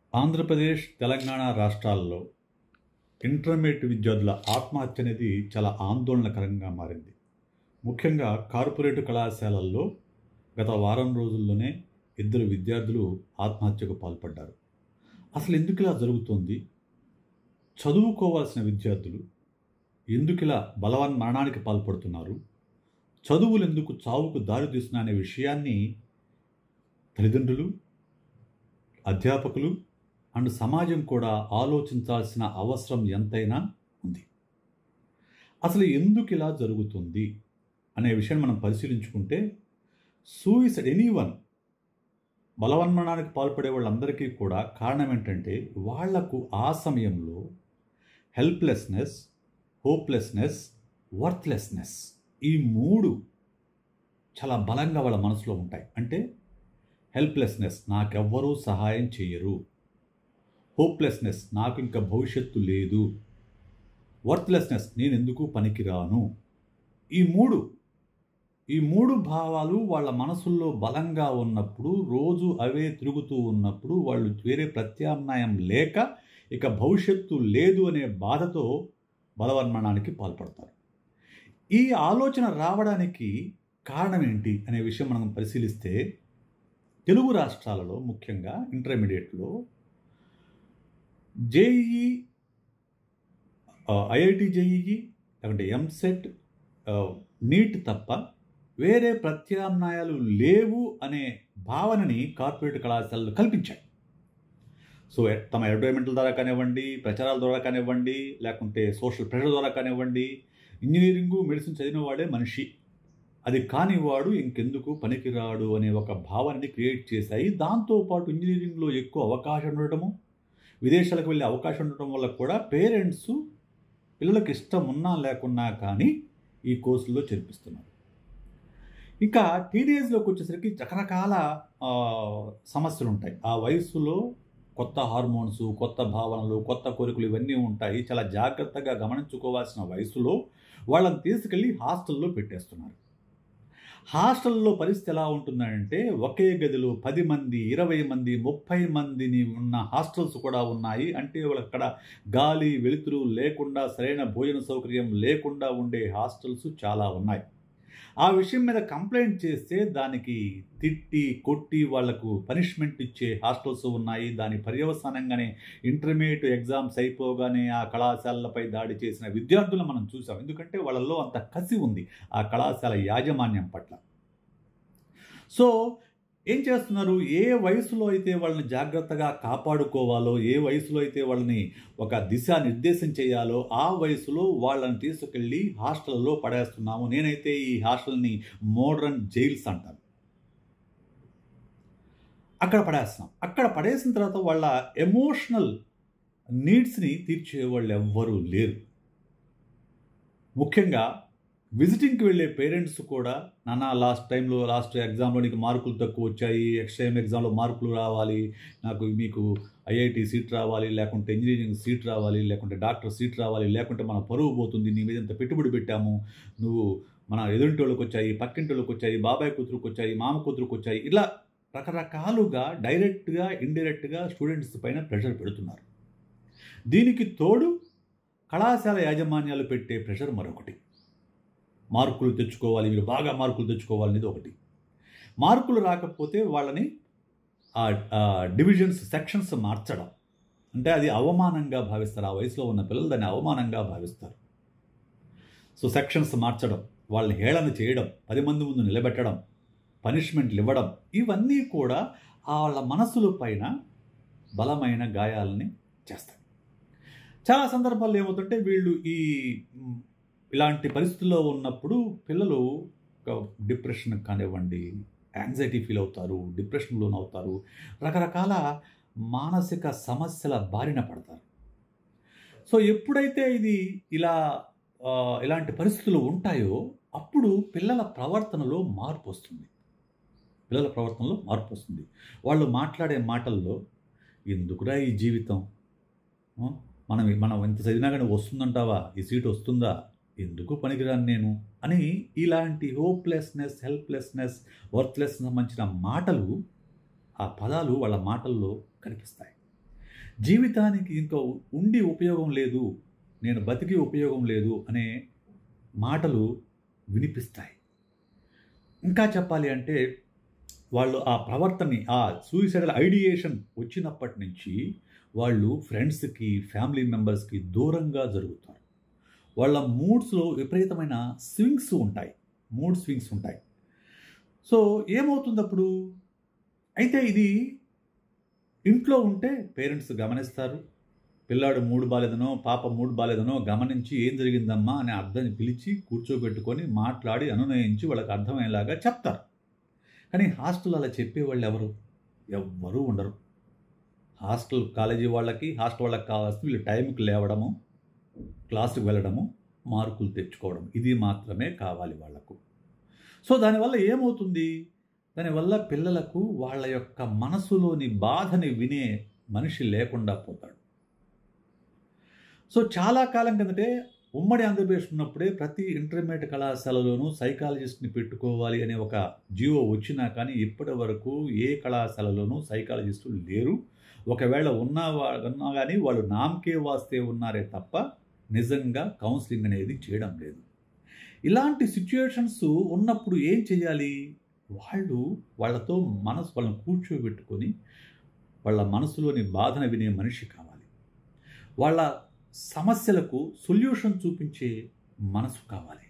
ఆంధ్రప్రదేశ్ తెలంగాణ రాష్ట్రాల్లో ఇంటర్మీడియట్ విద్యార్థుల ఆత్మహత్య అనేది చాలా ఆందోళనకరంగా మారింది ముఖ్యంగా కార్పొరేట్ కళాశాలల్లో గత వారం రోజుల్లోనే ఇద్దరు విద్యార్థులు ఆత్మహత్యకు పాల్పడ్డారు అసలు ఎందుకు ఇలా జరుగుతోంది చదువుకోవాల్సిన విద్యార్థులు ఎందుకు ఇలా బలవన్ మరణానికి పాల్పడుతున్నారు చదువులు ఎందుకు చావుకు దారి తీస్తున్నా అనే విషయాన్ని తల్లిదండ్రులు అధ్యాపకులు అండ్ సమాజం కూడా ఆలోచించాల్సిన అవసరం ఎంతైనా ఉంది అసలు ఎందుకు ఇలా జరుగుతుంది అనే విషయాన్ని మనం పరిశీలించుకుంటే సూయిసైడ్ ఎనీ వన్ బలవన్మరణానికి పాల్పడే వాళ్ళందరికీ కూడా కారణం ఏంటంటే వాళ్లకు ఆ సమయంలో హెల్ప్లెస్నెస్ హోప్లెస్నెస్ వర్త్లెస్నెస్ ఈ మూడు చాలా బలంగా వాళ్ళ మనసులో ఉంటాయి అంటే హెల్ప్లెస్నెస్ నాకెవ్వరూ సహాయం చేయరు హోప్లెస్నెస్ నాకు ఇంకా భవిష్యత్తు లేదు వర్త్లెస్నెస్ నేను ఎందుకు పనికిరాను ఈ మూడు ఈ మూడు భావాలు వాళ్ళ మనసుల్లో బలంగా ఉన్నప్పుడు రోజు అవే తిరుగుతూ ఉన్నప్పుడు వాళ్ళు వేరే ప్రత్యామ్నాయం లేక ఇక భవిష్యత్తు లేదు అనే బాధతో బలవర్మణానికి పాల్పడతారు ఈ ఆలోచన రావడానికి కారణం ఏంటి అనే విషయం మనం పరిశీలిస్తే తెలుగు రాష్ట్రాలలో ముఖ్యంగా ఇంటర్మీడియట్లో జేఈఈ ఐఐటి జేఈఈ లేకుంటే ఎంసెట్ నీట్ తప్ప వేరే ప్రత్యామ్నాయాలు లేవు అనే భావనని కార్పొరేట్ కళాశాలలు కల్పించాయి సో తమ అడ్వర్టైజ్మెంట్ల ద్వారా కానివ్వండి ప్రచారాల ద్వారా కానివ్వండి లేకుంటే సోషల్ ప్రెషర్ ద్వారా కానివ్వండి ఇంజనీరింగు మెడిసిన్ చదివిన వాడే మనిషి అది కానివాడు ఇంకెందుకు పనికిరాడు అనే ఒక భావనని క్రియేట్ చేశాయి దాంతోపాటు ఇంజనీరింగ్లో ఎక్కువ అవకాశం ఉండటము విదేశాలకు వెళ్ళే అవకాశం ఉండటం వల్ల కూడా పేరెంట్స్ పిల్లలకు ఇష్టం ఉన్నా లేకున్నా కానీ ఈ కోర్సుల్లో చేర్పిస్తున్నారు ఇంకా టీనేజ్లోకి వచ్చేసరికి రకరకాల సమస్యలు ఉంటాయి ఆ వయసులో కొత్త హార్మోన్స్ కొత్త భావనలు కొత్త కోరికలు ఇవన్నీ ఉంటాయి చాలా జాగ్రత్తగా గమనించుకోవాల్సిన వయసులో వాళ్ళని తీసుకెళ్ళి హాస్టల్లో పెట్టేస్తున్నారు హాస్టల్లో పరిస్థితి ఎలా ఉంటుందంటే ఒకే గదిలో పది మంది ఇరవై మంది ముప్పై మందిని ఉన్న హాస్టల్స్ కూడా ఉన్నాయి అంటే వాళ్ళకి అక్కడ గాలి వెలుతురు లేకుండా సరైన భోజన సౌకర్యం లేకుండా ఉండే హాస్టల్స్ చాలా ఉన్నాయి ఆ విషయం మీద కంప్లైంట్ చేస్తే దానికి తిట్టి కొట్టి వాళ్లకు పనిష్మెంట్ ఇచ్చే హాస్టల్స్ ఉన్నాయి దాని పర్యవసానంగానే ఇంటర్మీడియట్ ఎగ్జామ్స్ అయిపోగానే ఆ కళాశాలలపై దాడి చేసిన విద్యార్థులను మనం చూసాం ఎందుకంటే వాళ్ళల్లో అంత కసి ఉంది ఆ కళాశాల యాజమాన్యం పట్ల సో ఏం చేస్తున్నారు ఏ వయసులో అయితే వాళ్ళని జాగ్రత్తగా కాపాడుకోవాలో ఏ వయసులో అయితే వాళ్ళని ఒక దిశ నిర్దేశం చేయాలో ఆ వయసులో వాళ్ళని తీసుకెళ్ళి హాస్టల్లో పడేస్తున్నాము నేనైతే ఈ హాస్టల్ని మోడర్న్ జైల్స్ అంటాను అక్కడ పడేస్తాం అక్కడ పడేసిన తర్వాత వాళ్ళ ఎమోషనల్ నీడ్స్ని తీర్చే వాళ్ళు ఎవ్వరూ లేరు ముఖ్యంగా విజిటింగ్కి వెళ్ళే పేరెంట్స్ కూడా నాన్న లాస్ట్ టైంలో లాస్ట్ ఎగ్జామ్లో నీకు మార్కులు తక్కువ వచ్చాయి ఎక్స్ట్రా ఎగ్జామ్లో మార్కులు రావాలి నాకు మీకు ఐఐటి సీట్ రావాలి లేకుంటే ఇంజనీరింగ్ సీట్ రావాలి లేకుంటే డాక్టర్ సీట్ రావాలి లేకుంటే మన పరువు పోతుంది నీ మీద ఇంత పెట్టుబడి పెట్టాము నువ్వు మన ఎదురింటి వాళ్ళకి వచ్చాయి పక్కింటి వాళ్ళకి వచ్చాయి బాబాయ్ కూతురుకు వచ్చాయి మామ కూతురుకు వచ్చాయి ఇలా రకరకాలుగా డైరెక్ట్గా ఇండైరెక్ట్గా స్టూడెంట్స్ పైన ప్రెషర్ పెడుతున్నారు దీనికి తోడు కళాశాల యాజమాన్యాలు పెట్టే ప్రెషర్ మరొకటి మార్కులు తెచ్చుకోవాలి మీరు బాగా మార్కులు తెచ్చుకోవాలనేది ఒకటి మార్కులు రాకపోతే వాళ్ళని డివిజన్స్ సెక్షన్స్ మార్చడం అంటే అది అవమానంగా భావిస్తారు ఆ వయసులో ఉన్న పిల్లలు దాన్ని అవమానంగా భావిస్తారు సో సెక్షన్స్ మార్చడం వాళ్ళని హేళన చేయడం పది మంది ముందు నిలబెట్టడం పనిష్మెంట్లు ఇవ్వడం ఇవన్నీ కూడా వాళ్ళ మనసుల పైన బలమైన గాయాలని చేస్తాయి చాలా సందర్భాల్లో ఏమవుతుంటే వీళ్ళు ఈ ఇలాంటి పరిస్థితుల్లో ఉన్నప్పుడు పిల్లలు ఒక డిప్రెషన్ కానివ్వండి యాంగ్జైటీ ఫీల్ అవుతారు డిప్రెషన్ లోన్ అవుతారు రకరకాల మానసిక సమస్యల బారిన పడతారు సో ఎప్పుడైతే ఇది ఇలా ఇలాంటి పరిస్థితులు ఉంటాయో అప్పుడు పిల్లల ప్రవర్తనలో మార్పు వస్తుంది పిల్లల ప్రవర్తనలో మార్పు వస్తుంది వాళ్ళు మాట్లాడే మాటల్లో ఎందుకురా ఈ జీవితం మనం మనం ఎంత చదివినా కానీ వస్తుందంటావా ఈ సీట్ వస్తుందా ఎందుకు పనికిరాను నేను అని ఇలాంటి హోప్లెస్నెస్ హెల్ప్లెస్నెస్ వర్త్లెస్ సంబంధించిన మాటలు ఆ పదాలు వాళ్ళ మాటల్లో కనిపిస్తాయి జీవితానికి ఇంకా ఉండి ఉపయోగం లేదు నేను బతికి ఉపయోగం లేదు అనే మాటలు వినిపిస్తాయి ఇంకా చెప్పాలి అంటే వాళ్ళు ఆ ప్రవర్తనని ఆ సూయిసైడల్ ఐడియేషన్ వచ్చినప్పటి నుంచి వాళ్ళు ఫ్రెండ్స్కి ఫ్యామిలీ మెంబర్స్కి దూరంగా జరుగుతారు వాళ్ళ మూడ్స్లో విపరీతమైన స్వింగ్స్ ఉంటాయి మూడ్ స్వింగ్స్ ఉంటాయి సో ఏమవుతుంది అప్పుడు అయితే ఇది ఇంట్లో ఉంటే పేరెంట్స్ గమనిస్తారు పిల్లాడు మూడు బాలేదనో పాప మూడు బాలేదనో గమనించి ఏం జరిగిందమ్మా అని అర్థం పిలిచి కూర్చోబెట్టుకొని మాట్లాడి అనునయించి వాళ్ళకి అర్థమయ్యేలాగా చెప్తారు కానీ హాస్టల్ అలా చెప్పేవాళ్ళు ఎవరు ఎవ్వరూ ఉండరు హాస్టల్ కాలేజీ వాళ్ళకి హాస్టల్ వాళ్ళకి కావాల్సింది వీళ్ళు టైంకి లేవడము క్లాసుకి వెళ్ళడము మార్కులు తెచ్చుకోవడం ఇది మాత్రమే కావాలి వాళ్లకు సో దానివల్ల ఏమవుతుంది దానివల్ల పిల్లలకు వాళ్ళ యొక్క మనసులోని బాధని వినే మనిషి లేకుండా పోతాడు సో చాలా కాలం కిందటే ఉమ్మడి ఆంధ్రప్రదేశ్ ఉన్నప్పుడే ప్రతి ఇంటర్మీడియట్ కళాశాలలోనూ సైకాలజిస్ట్ని పెట్టుకోవాలి అనే ఒక జీవో వచ్చినా కానీ ఇప్పటి వరకు ఏ కళాశాలలోనూ సైకాలజిస్టులు లేరు ఒకవేళ ఉన్నా వా- ఉన్నా కానీ వాళ్ళు నామకే వాస్తే ఉన్నారే తప్ప నిజంగా కౌన్సిలింగ్ అనేది చేయడం లేదు ఇలాంటి సిచ్యుయేషన్స్ ఉన్నప్పుడు ఏం చేయాలి వాళ్ళు వాళ్ళతో మనసు వాళ్ళని కూర్చోబెట్టుకొని వాళ్ళ మనసులోని బాధను వినే మనిషి కావాలి వాళ్ళ సమస్యలకు సొల్యూషన్ చూపించే మనసు కావాలి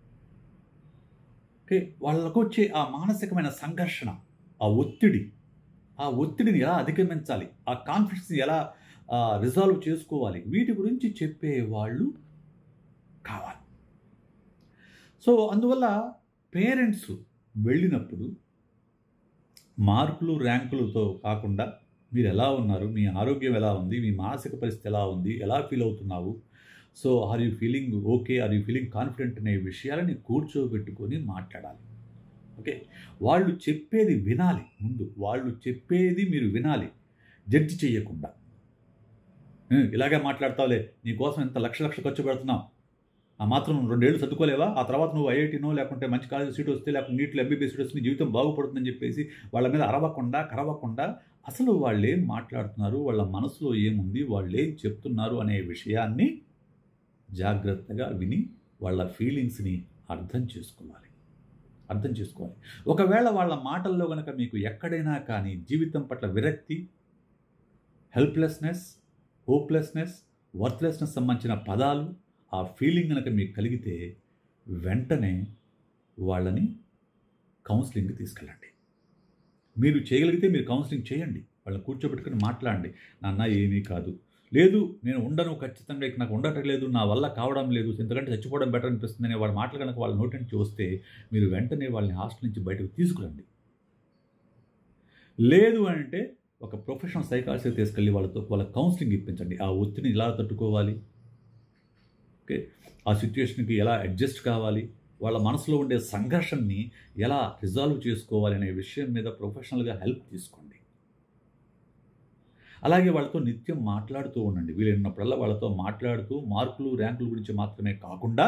ఓకే వాళ్ళకు వచ్చే ఆ మానసికమైన సంఘర్షణ ఆ ఒత్తిడి ఆ ఒత్తిడిని ఎలా అధిగమించాలి ఆ కాన్ఫ్లిక్ట్స్ని ఎలా రిజాల్వ్ చేసుకోవాలి వీటి గురించి చెప్పే వాళ్ళు కావాలి సో అందువల్ల పేరెంట్స్ వెళ్ళినప్పుడు మార్కులు ర్యాంకులతో కాకుండా మీరు ఎలా ఉన్నారు మీ ఆరోగ్యం ఎలా ఉంది మీ మానసిక పరిస్థితి ఎలా ఉంది ఎలా ఫీల్ అవుతున్నావు so are you feeling okay are you feeling confident అనే విషయాలని కూర్చోబెట్టుకొని మాట్లాడాలి ఓకే వాళ్ళు చెప్పేది వినాలి ముందు వాళ్ళు చెప్పేది మీరు వినాలి జడ్జి చేయకుండా "ఏ, ఇలాగే మాట్లాడతావులే నీకోసం ఎంత లక్ష లక్ష ఖర్చు పెడుతున్నావు ఆ మాత్రం నువ్వు రెండేళ్ళు చదువుకోలేవా ఆ తర్వాత నువ్వు ఐఐటీనో లేకుంటే మంచి కాలేజ్ సీట్ వస్తే లేకుంటే నీట్లో ఎంబీబీఎస్ సీట్ వస్తే నీ జీవితం బాగుపడుతుందని చెప్పేసి వాళ్ళ మీద అరవకుండా కరవకుండా అసలు వాళ్ళు ఏం మాట్లాడుతున్నారు వాళ్ళ మనసులో ఏముంది వాళ్ళు ఏం చెప్తున్నారు అనే విషయాన్ని జాగ్రత్తగా విని వాళ్ళ ఫీలింగ్స్ని అర్థం చేసుకోవాలి అర్థం చేసుకోవాలి ఒకవేళ వాళ్ళ మాటల్లో కనుక మీకు ఎక్కడైనా కానీ జీవితం పట్ల విరక్తి హెల్ప్లెస్నెస్ హోప్లెస్నెస్ వర్త్లెస్నెస్ సంబంధించిన పదాలు ఆ ఫీలింగ్ కనుక మీకు కలిగితే వెంటనే వాళ్ళని కౌన్సిలింగ్కి తీసుకెళ్ళండి మీరు చేయగలిగితే మీరు కౌన్సిలింగ్ చేయండి వాళ్ళని కూర్చోబెట్టుకుని మాట్లాడండి నాన్న ఏమీ కాదు లేదు నేను ఉండను ఖచ్చితంగా ఇక నాకు ఉండటం లేదు నా వల్ల కావడం లేదు ఎందుకంటే చచ్చిపోవడం బెటర్ అనిపిస్తుంది అనే వాళ్ళ మాటలు కనుక వాళ్ళ నోటి నుంచి వస్తే మీరు వెంటనే వాళ్ళని హాస్టల్ నుంచి బయటకు తీసుకురండి లేదు అంటే ఒక ప్రొఫెషనల్ సైకాలజీ తీసుకెళ్ళి వాళ్ళతో వాళ్ళ కౌన్సిలింగ్ ఇప్పించండి ఆ ఒత్తిడిని ఎలా తట్టుకోవాలి ఓకే ఆ సిచ్యుయేషన్కి ఎలా అడ్జస్ట్ కావాలి వాళ్ళ మనసులో ఉండే సంఘర్షణని ఎలా రిజాల్వ్ చేసుకోవాలి అనే విషయం మీద ప్రొఫెషనల్గా హెల్ప్ తీసుకోండి అలాగే వాళ్ళతో నిత్యం మాట్లాడుతూ ఉండండి వీలైనప్పుడల్లా వాళ్ళతో మాట్లాడుతూ మార్కులు ర్యాంకుల గురించి మాత్రమే కాకుండా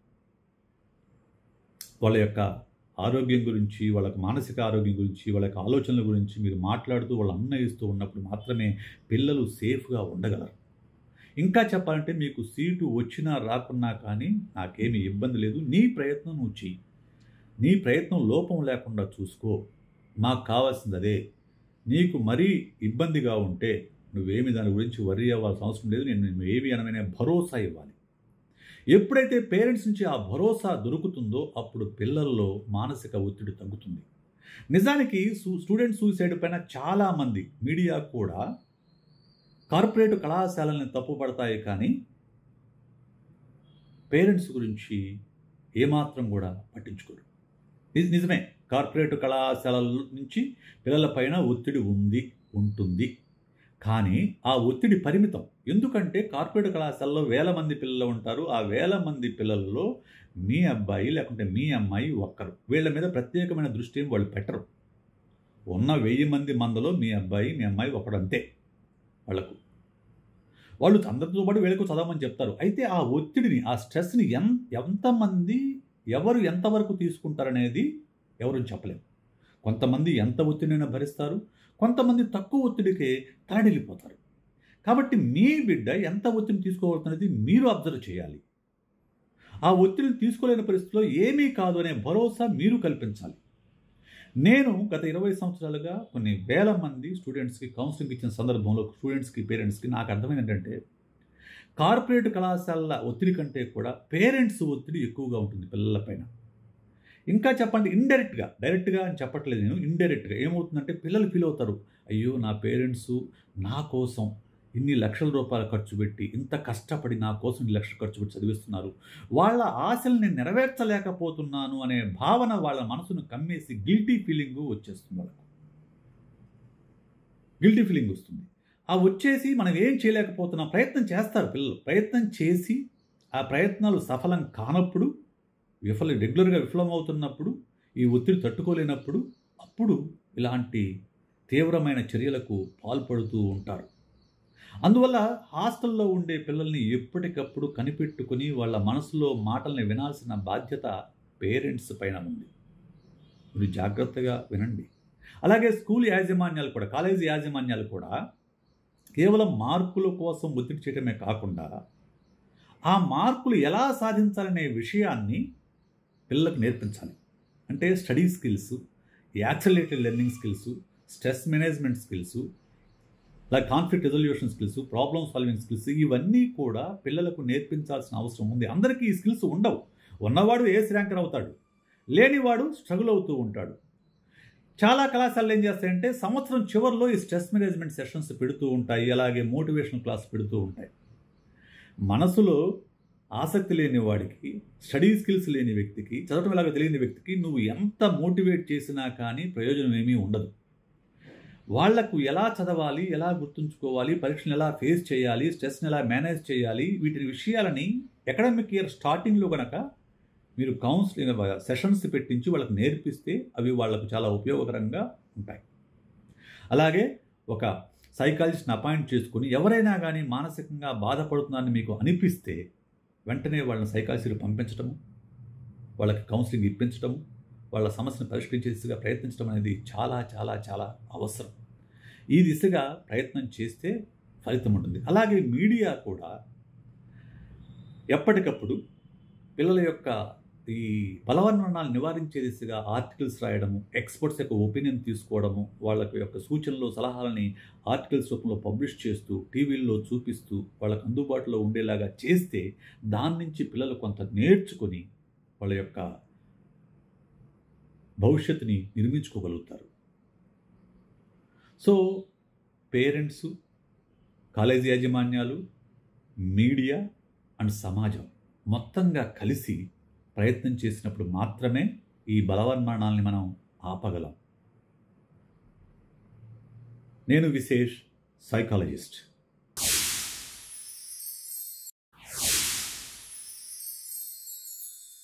వాళ్ళ యొక్క ఆరోగ్యం గురించి వాళ్ళకి మానసిక ఆరోగ్యం గురించి వాళ్ళ యొక్క ఆలోచనల గురించి మీరు మాట్లాడుతూ వాళ్ళు అన్నయిస్తూ ఉన్నప్పుడు మాత్రమే పిల్లలు సేఫ్గా ఉండగలరు ఇంకా చెప్పాలంటే మీకు సీటు వచ్చినా రాకున్నా కానీ నాకేమీ ఇబ్బంది లేదు నీ ప్రయత్నం నువ్వు చెయ్యి నీ ప్రయత్నం లోపం లేకుండా చూసుకో మాకు కావాల్సింది అదే నీకు మరీ ఇబ్బందిగా ఉంటే నువ్వేమి దాని గురించి వర్రీ అవ్వాల్సిన అవసరం లేదు నేను నేను ఏమి అనమైన భరోసా ఇవ్వాలి ఎప్పుడైతే పేరెంట్స్ నుంచి ఆ భరోసా దొరుకుతుందో అప్పుడు పిల్లల్లో మానసిక ఒత్తిడి తగ్గుతుంది నిజానికి స్టూడెంట్ సూసైడ్ పైన చాలామంది మీడియా కూడా కార్పొరేట్ కళాశాలని తప్పుపడతాయి కానీ పేరెంట్స్ గురించి ఏమాత్రం కూడా పట్టించుకోరు ఇది నిజమే కార్పొరేట్ కళాశాలల నుంచి పిల్లలపైన ఒత్తిడి ఉంది ఉంటుంది కానీ ఆ ఒత్తిడి పరిమితం ఎందుకంటే కార్పొరేట్ కళాశాలలో వేల మంది పిల్లలు ఉంటారు ఆ వేల మంది పిల్లల్లో మీ అబ్బాయి లేకుంటే మీ అమ్మాయి ఒక్కరు వీళ్ళ మీద ప్రత్యేకమైన దృష్టి ఏం వాళ్ళు పెట్టరు ఉన్న వెయ్యి మంది మందలో మీ అబ్బాయి మీ అమ్మాయి ఒకడు అంతే వాళ్ళకు వాళ్ళు అందరితో పాటు వీళ్ళకు చదవమని చెప్తారు అయితే ఆ ఒత్తిడిని ఆ స్ట్రెస్ని ఎన్ ఎంతమంది ఎవరు ఎంతవరకు తీసుకుంటారనేది ఎవరు చెప్పలేము కొంతమంది ఎంత ఒత్తిడినైనా భరిస్తారు కొంతమంది తక్కువ ఒత్తిడికే తరడిల్లిపోతారు కాబట్టి మీ బిడ్డ ఎంత ఒత్తిడి తీసుకోబోతున్నది మీరు అబ్జర్వ్ చేయాలి ఆ ఒత్తిడిని తీసుకోలేని పరిస్థితిలో ఏమీ కాదు అనే భరోసా మీరు కల్పించాలి నేను గత ఇరవై సంవత్సరాలుగా కొన్ని వేల మంది స్టూడెంట్స్కి కౌన్సిలింగ్ ఇచ్చిన సందర్భంలో స్టూడెంట్స్కి పేరెంట్స్కి నాకు అర్థమైంది ఏంటంటే కార్పొరేట్ కళాశాలల ఒత్తిడి కంటే కూడా పేరెంట్స్ ఒత్తిడి ఎక్కువగా ఉంటుంది పిల్లలపైన ఇంకా చెప్పండి ఇండైరెక్ట్గా డైరెక్ట్గా అని చెప్పట్లేదు నేను ఇండైరెక్ట్గా ఏమవుతుందంటే పిల్లలు ఫీల్ అవుతారు అయ్యో నా పేరెంట్స్ నా కోసం ఇన్ని లక్షల రూపాయలు ఖర్చు పెట్టి ఇంత కష్టపడి నా కోసం ఇన్ని లక్షలు ఖర్చు పెట్టి చదివిస్తున్నారు వాళ్ళ ఆశలు నేను నెరవేర్చలేకపోతున్నాను అనే భావన వాళ్ళ మనసును కమ్మేసి గిల్టీ ఫీలింగ్ వచ్చేస్తుంది వాళ్ళకు గిల్టీ ఫీలింగ్ వస్తుంది ఆ వచ్చేసి మనం ఏం చేయలేకపోతున్నాం ప్రయత్నం చేస్తారు పిల్లలు ప్రయత్నం చేసి ఆ ప్రయత్నాలు సఫలం కానప్పుడు విఫల రెగ్యులర్గా విఫలమవుతున్నప్పుడు ఈ ఒత్తిడి తట్టుకోలేనప్పుడు అప్పుడు ఇలాంటి తీవ్రమైన చర్యలకు పాల్పడుతూ ఉంటారు అందువల్ల హాస్టల్లో ఉండే పిల్లల్ని ఎప్పటికప్పుడు కనిపెట్టుకుని వాళ్ళ మనసులో మాటల్ని వినాల్సిన బాధ్యత పేరెంట్స్ పైన ఉంది మీరు జాగ్రత్తగా వినండి అలాగే స్కూల్ యాజమాన్యాలు కూడా కాలేజీ యాజమాన్యాలు కూడా కేవలం మార్కుల కోసం ఒత్తిడి చేయడమే కాకుండా ఆ మార్కులు ఎలా సాధించాలనే విషయాన్ని పిల్లలకు నేర్పించాలి అంటే study skills accelerated learning skills stress management skills ఇలా conflict resolution skills problem solving skills ఇవన్నీ కూడా పిల్లలకు నేర్పించాల్సిన అవసరం ఉంది అందరికీ ఈ స్కిల్స్ ఉండవు ఉన్నవాడు ఏస్ ర్యాంకర్ అవుతాడు లేనివాడు స్ట్రగుల్ అవుతూ ఉంటాడు చాలా కళాశాలలు ఏం చేస్తాయంటే సంవత్సరం చివరిలో ఈ స్ట్రెస్ మేనేజ్మెంట్ సెషన్స్ పెడుతూ ఉంటాయి అలాగే మోటివేషన్ క్లాస్ పెడుతూ ఉంటాయి మనసులో ఆసక్తి లేని వాడికి స్టడీ స్కిల్స్ లేని వ్యక్తికి చదవటం ఎలాగో తెలియని వ్యక్తికి నువ్వు ఎంత మోటివేట్ చేసినా కానీ ప్రయోజనం ఏమీ ఉండదు వాళ్లకు ఎలా చదవాలి ఎలా గుర్తుంచుకోవాలి పరీక్షను ఎలా ఫేస్ చేయాలి స్ట్రెస్ని ఎలా మేనేజ్ చేయాలి వీటి విషయాలని అకాడమిక్ ఇయర్ స్టార్టింగ్లో కనుక మీరు కౌన్సిలింగ్ సెషన్స్ పెట్టించి వాళ్ళకి నేర్పిస్తే అవి వాళ్ళకు చాలా ఉపయోగకరంగా ఉంటాయి అలాగే ఒక సైకాలజిస్ట్ని అపాయింట్ చేసుకుని ఎవరైనా కానీ మానసికంగా బాధపడుతున్నారని మీకు అనిపిస్తే వెంటనే వాళ్ళని సైకాలజిస్ట్కి పంపించడము వాళ్ళకి కౌన్సిలింగ్ ఇప్పించడము వాళ్ళ సమస్యను పరిష్కరించే దిశగా ప్రయత్నించడం అనేది చాలా చాలా చాలా అవసరం ఈ దిశగా ప్రయత్నం చేస్తే ఫలితం ఉంటుంది అలాగే మీడియా కూడా ఎప్పటికప్పుడు పిల్లల యొక్క ఈ బలవర్ణనాలు నివారించే దిశగా ఆర్టికల్స్ రాయడము ఎక్స్పర్ట్స్ యొక్క ఒపీనియన్ తీసుకోవడము వాళ్ళ యొక్క సూచనలు సలహాలని ఆర్టికల్స్ రూపంలో పబ్లిష్ చేస్తూ టీవీల్లో చూపిస్తూ వాళ్ళకు అందుబాటులో ఉండేలాగా చేస్తే దాని నుంచి పిల్లలు కొంత నేర్చుకొని వాళ్ళ యొక్క భవిష్యత్తుని నిర్మించుకోగలుగుతారు సో పేరెంట్స్ కాలేజీ యాజమాన్యాలు మీడియా అండ్ సమాజం మొత్తంగా కలిసి ప్రయత్నం చేసినప్పుడు మాత్రమే ఈ బలవన్మరణాలని మనం ఆపగలం నేను విశేష్ సైకాలజిస్ట్